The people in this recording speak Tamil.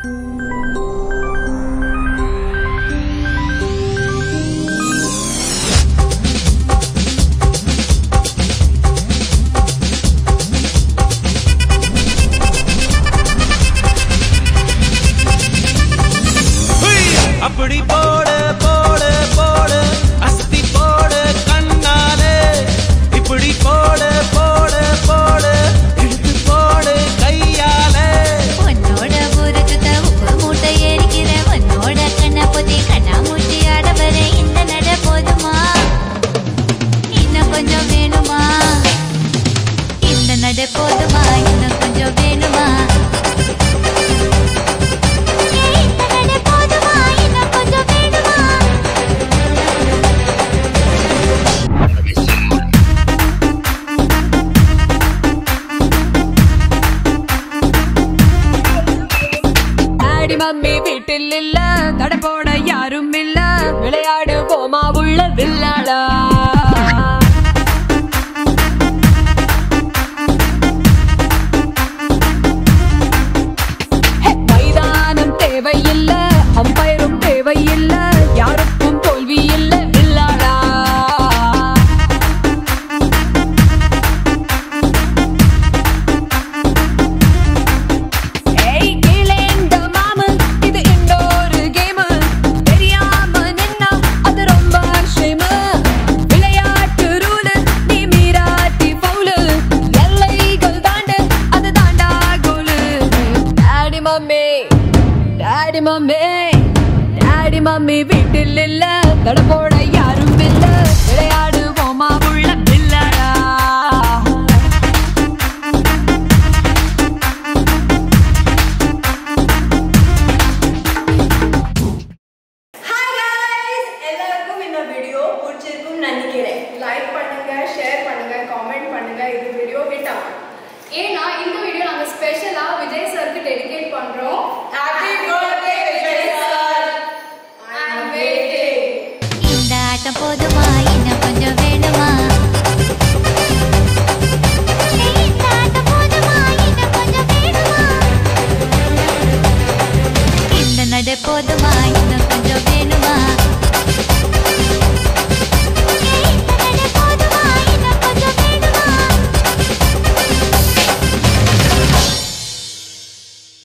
அப்படி போடு போடு போடு அஸ்தி போடு கண்ணாலே இப்படி போடு போடு போடு இழுத்து போடு கையாலே உன்னோட ஊருக்கு உப்பு மூட்டை எரிக்கிற உன்னோட கண்ணை பொத்தி கண்ணா மூட்டி ஆட வர இந்த நட போதுமா இன்னும் கொஞ்சம் வேணுமா இந்த நட போதுமா இன்னும் கொஞ்சம் வேணுமா ஏய், இந்த நட போதுமா இன்னும் கொஞ்சம் வேணுமா டாடி மம்மி வீட்டில் இல்ல தடை போட யாரும் இல்ல விளையாடு போமா உள்ள வில்லாடா ஹே, மைதானம் தேவையில்ல அம்பயரும் தேவையில்ல யாருக்கும் தோல்வி இல்ல வில்லாடா ஏய் கீழேந்த மாமு இது இன்னொரு கேம் தெரியாம நின்னா அது ரொம்ப ஷேமு விளையாட்டு ரூலு நீ மீறாட்டி பவுலு எல்லைகள் தாண்டு அது தாண்டா கோலு daddy mummy daddy mummy daddy mummy வீட்டில் இல்ல தட போட யாரும் இல்ல விளையாடுவோமா உள்ள பிள்ளடா ஹாய் गाइस எல்லாருக்கும் இந்த வீடியோ பிடிச்சிருக்கும்னு நினைக்கிறேன் லைக் பண்ணுங்க ஷேர் பண்ணுங்க காமெண்ட் பண்ணுங்க இது வீடியோ ஹிட் ஆகும் ஏன்னா இந்த வீடியோ நாங்க ஸ்பெஷலா விஜய் சருக்கு டெடிகேட் பண்றோம் ஹாப்பி பர்த்டே